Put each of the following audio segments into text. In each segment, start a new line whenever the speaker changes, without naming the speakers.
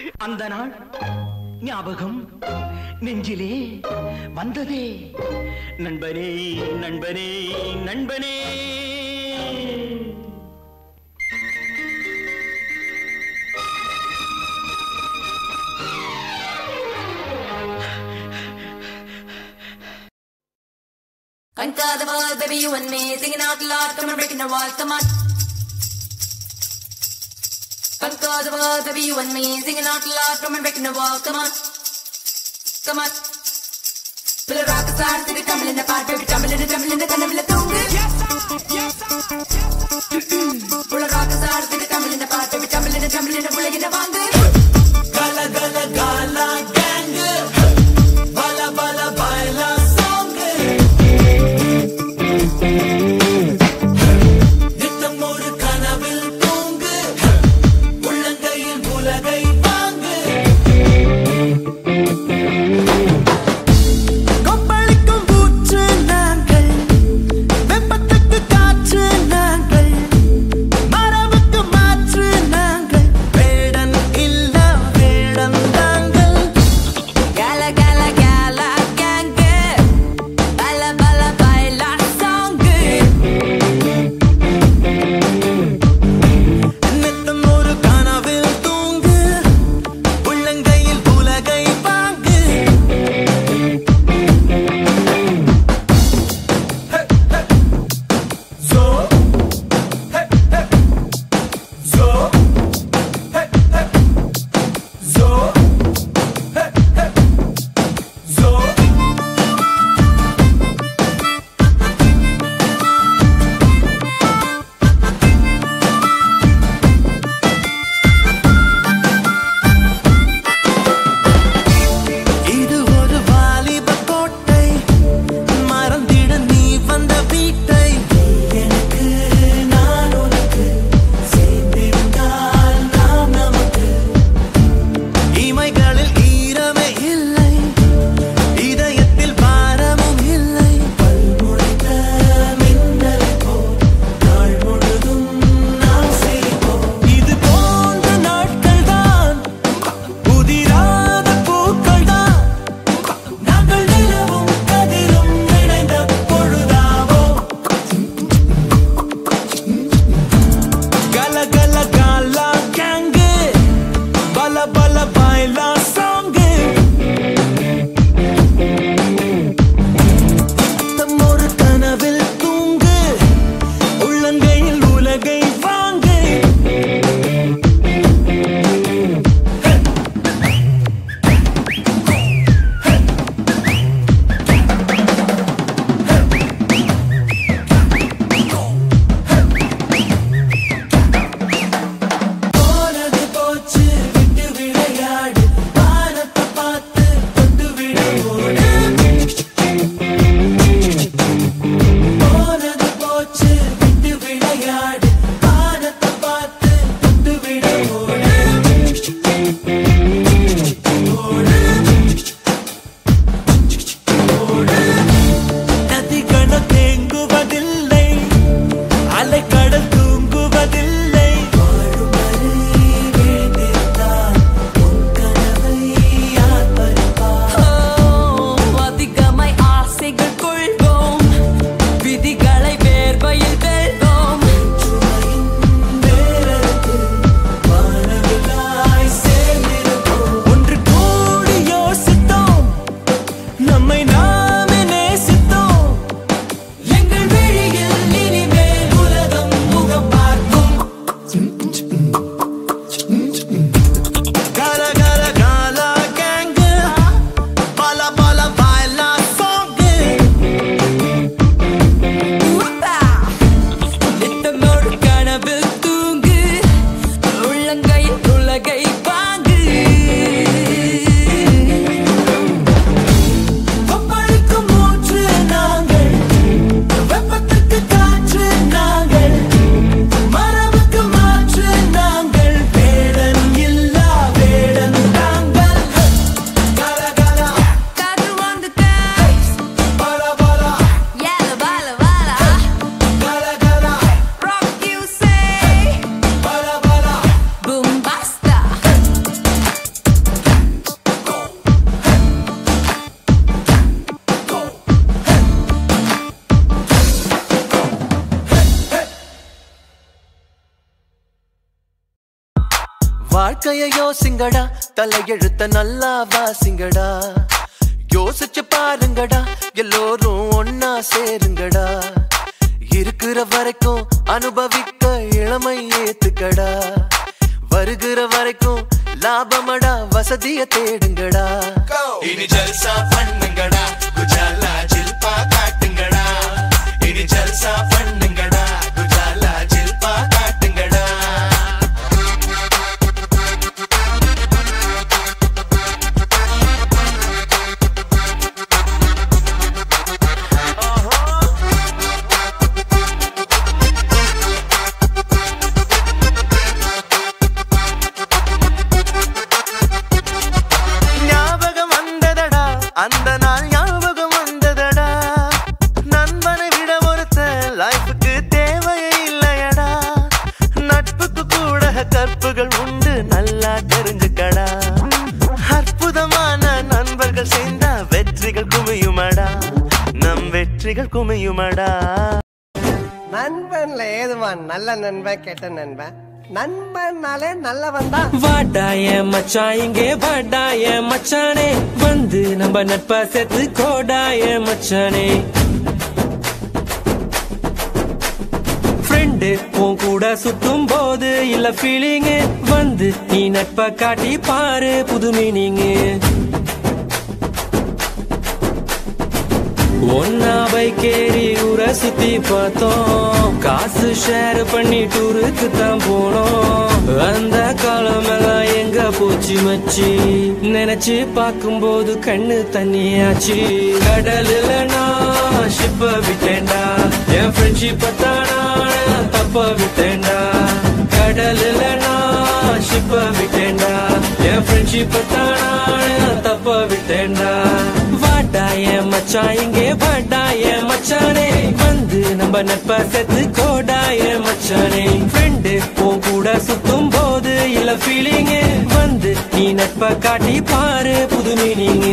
அந்த நாள் ஞாபகம் நெஞ்சிலே வந்ததே நண்பனே நண்பனே நண்பனே
Conquer the world, baby, you and me. Singing out loud, come on, breaking the walls, come on. Conquer the world, baby, you and me. Singing out loud, come on, breaking the walls, come on. Come on. Pull a rock aside, take a tumble in the pot, baby, tumble in the tumble in the tumble in the tumble. Pull a rock aside, take a tumble in the pot, baby, tumble in the tumble in the pull in the bang.
கொப்பளிக்கும் பூச்சு நாங்கள் வெப்பத்துக்கு காற்று நாங்கள் மரபுக்கு மாற்று நாங்கள் வேடன் இல்ல வேடம் தாங்கள்
Gala, gala, gala, gang, Bala, bala, baila, song.
நித்தம் ஒரு கனவில் தூங்கு வாழ்க்கைய யோசிங்கடா தலையெழுத்த நல்லா வாசிங்கடா யோசிச்சு பாருங்கடா எல்லோரும் ஒன்னா சேருங்கடா இருக்கிற வரைக்கும் அனுபவிக்க இளமை ஏத்துக்கடா வருகிற வரைக்கும் லாபமடா வசதிய தேடுங்கடா இனி ஜல்சா பண்ணுங்கடா குஜாலா ஜில்பா காட்டுங்கடா இனி ஜல்சா பண்ணுங்கடா குஜாலா ஜில்பா காட்டுங்கடா ஞாபகம் வந்ததடா அந்த நாள் ஞாபகம் வந்ததடா நண்பனை விட ஒருத்த லைஃபுக்கு தேவையே இல்லையடா நட்புக்கு கூட கற்புகள் உண்டு நல்லா தெரிஞ்சுக்கடா அற்புதமான நண்பர்கள் சேர்ந்தா வெற்றிகள் குமியுமடா நம் வெற்றிகள் குமியுமடா
நண்பன்ல ஏதுமா நல்ல நண்பன் கெட்ட நண்பன் நண்பன்னாலே நல்லவன் தான்
வாடாய மச்சான் இங்கே வாடாய மச்சானே வந்து நம்ம நட்பா சேர்த்து கோடாய மச்சானே ஃப்ரெண்டு உன் கூட சுத்தும் போது இல்ல ஃபீலிங் வந்து நீ நட்பை காட்டி பாரு புது மீனிங் ஒன்னா பைக்கேறி ஊரை சுத்தி பார்த்தோம் காசு ஷேர் பண்ணி டூருக்கு தான் போனோம் அந்த காலம் எல்லாம் எங்க போச்சு மச்சி நினைச்சு பார்க்கும்போது கண்ணு தண்ணியாச்சு கடலுல நான் ஷிப்ப விட்டேன்டா என் ஃப்ரெண்ட்ஷிப்ப தானா தப்ப விட்டேன்டா கடலுல நான் ஷிப்ப விட்டேன்டா என் ஃப்ரெண்ட்ஷிப்ப தானா தப்ப விட்டேன்டா வாடாய மச்சான் இங்கே வாடாய மச்சானே வந்து நம்ம நட்ப செத்து கோடாய மச்சானே ஃப்ரெண்டு உன் கூட சுத்தும் போது இல்ல ஃபீலிங் வந்து நீ நட்ப காட்டி பாரு புது மீனிங்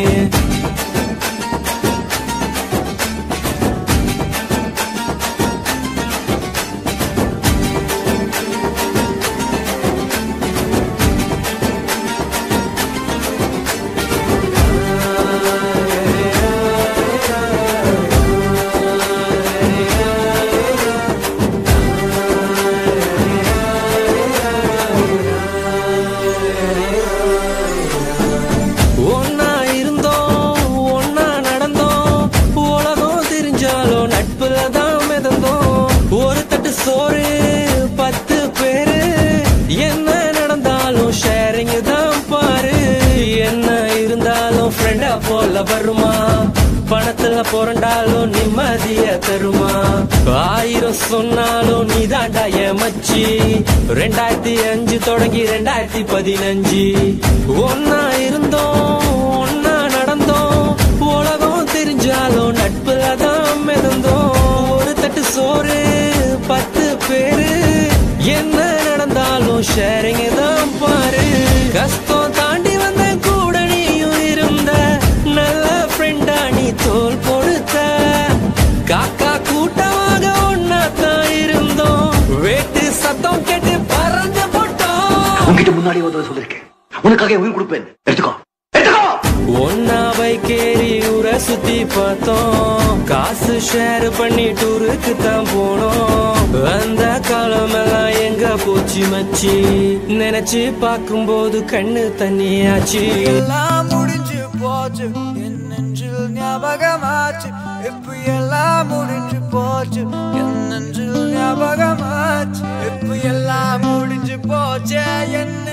ஒன்னா இருந்தோம் ஒன்னா நடந்தோம் உலகம் தெரிஞ்சாலும் நட்புல தான் மிதந்தோம் ஒரு தட்டு சோறு பத்து பேரு என்ன நடந்தாலும் ஷேரிங் தான் பாரு என்ன இருந்தாலும் ஃப்ரெண்டா போல வருமா பணத்துல புரண்டாலும் நிம்மதிய தருமா ஆயிரம் சொன்னாலும் நீ தாண்டா மச்சி ரெண்டாயிரத்தி அஞ்சு தொடங்கி ரெண்டாயிரத்தி பதினஞ்சு ஒன்னா இருந்தோம் ஒன்னா நடந்தோம் உலகம் தெரிஞ்சாலும் நட்புல தான் மிதந்தோம் ஒரு தட்டு சோறு பத்து பேரு என்ன நடந்தாலும் ஷேரிங் தான் பாரு கஷ்டம் தாண்டி வந்த கூட நீயும் இருந்த நல்ல ஃப்ரெண்டா நீ தோல் கொடுத்த காக்கா கூட்டமாக ஒன்னா தான் இருந்தோம் வேட்டு சத்தம் கேட்டு பறந்து போட்டோம்
உன்கிட்ட முன்னாடி ஒரு சொல்லிருக்கேன் உனக்காக உயிர் கொடுப்பேன் எடுத்துக்கோ எடுத்துக்கோ
ஒன்னா பைக்கேறி ஊரை சுத்தி பார்த்தோம் காசு ஷேர் பண்ணி டூருக்கு தான் போனோம் அந்த காலம் எல்லாம் எங்க போச்சு மச்சி நினைச்சு பார்க்கும்போது கண்ணு தண்ணியாச்சு
எல்லாம் முடிஞ்சு போச்சு என் நெஞ்சில் ஞாபகமாச்சு இப்ப எல்லாம் முடிஞ்சு போச்சு என் நெஞ்சில் ஞாபகமாச்சு இப்ப எல்லாம் முடிஞ்சு போச்சு என்